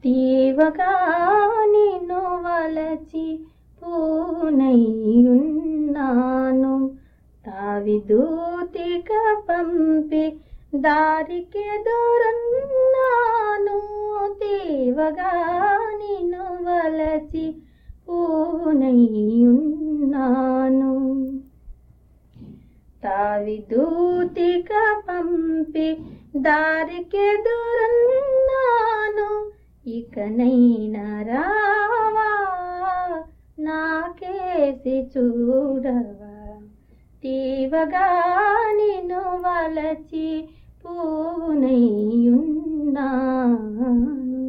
తీవగా నిన్ను వలచి పూనయ్యున్నాను తావి దూతిక పంపి దారికి దూరన్నాను తీవగా నిన్ను వలచి పూనయ్యున్నాను తావి దూతిక పంపి దారికి దూరన్నాను ఇకనైనా రావా నాకేసి చూడవా తీవగా నిన్ను వలచి పూనయ్యున్నాను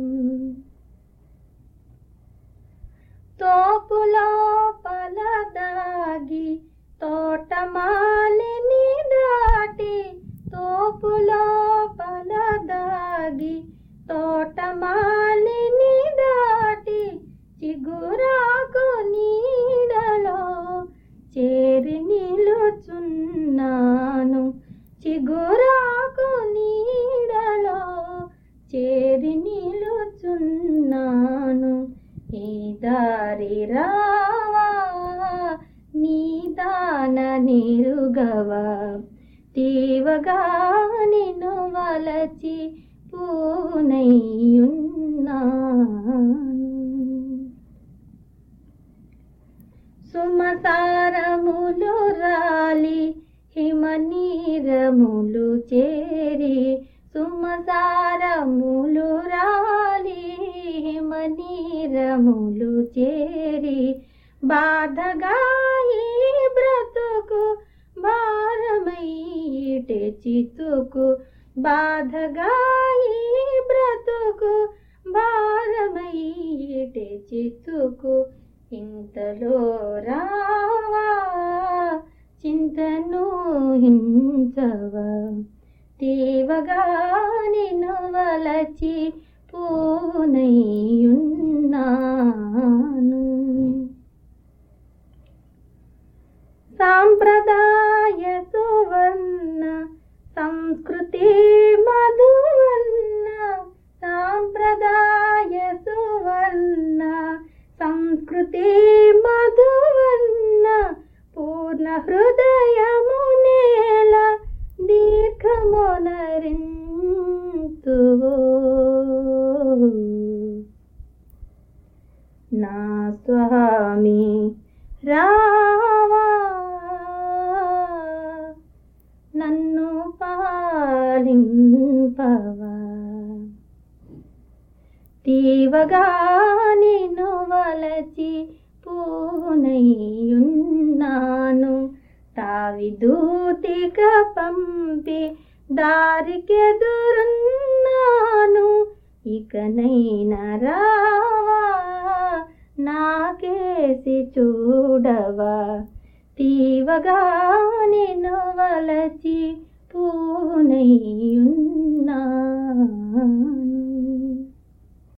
తోపులో పలదాగి తోటమాలిని దాటి తోపులో పలదాగి తోటమాలిని దాటి చిగురాకు నీడలో చేరి నిలుచున్నాను చిగురాకు నీడలో చేరి నిలుచున్నాను ఈ దారి రావా నీ దాన నిరుగవా తీవగా నిన్ను వలచి పూనయ్యున్నాను సుమసారములు రాలి హిమనీరములు చేరి సుమసారములు రాలి హిమనీరములు చేరి బాధగా ఈ బ్రతుకు భారమైటే చితుకు బాధగా ఈ బ్రతుకు భారమైటే చితుకు ఇంతలో రావా చింతను హింసవా తీవగా నిన్ను వలచి పూనయ్యున్నాను సాంప్రదాయ సువర్ణ సంస్కృతి మధువర్ణ సాంప్రదాయ సువర్ణ సంస్కృతి మధువర్ణ పూర్ణ హృదయము నేల దీర్ఘమునరింతు నా స్వామి రావా నన్ను పాలింపవా తీవగా నిన్ను వలచి పూనయ్యున్నాను తావి దూతిక పంపి దారికెదురున్నాను ఇకనైనా రావా నాకేసి చూడవా తీవగా నిన్ను వలచి పూనయ్యున్నా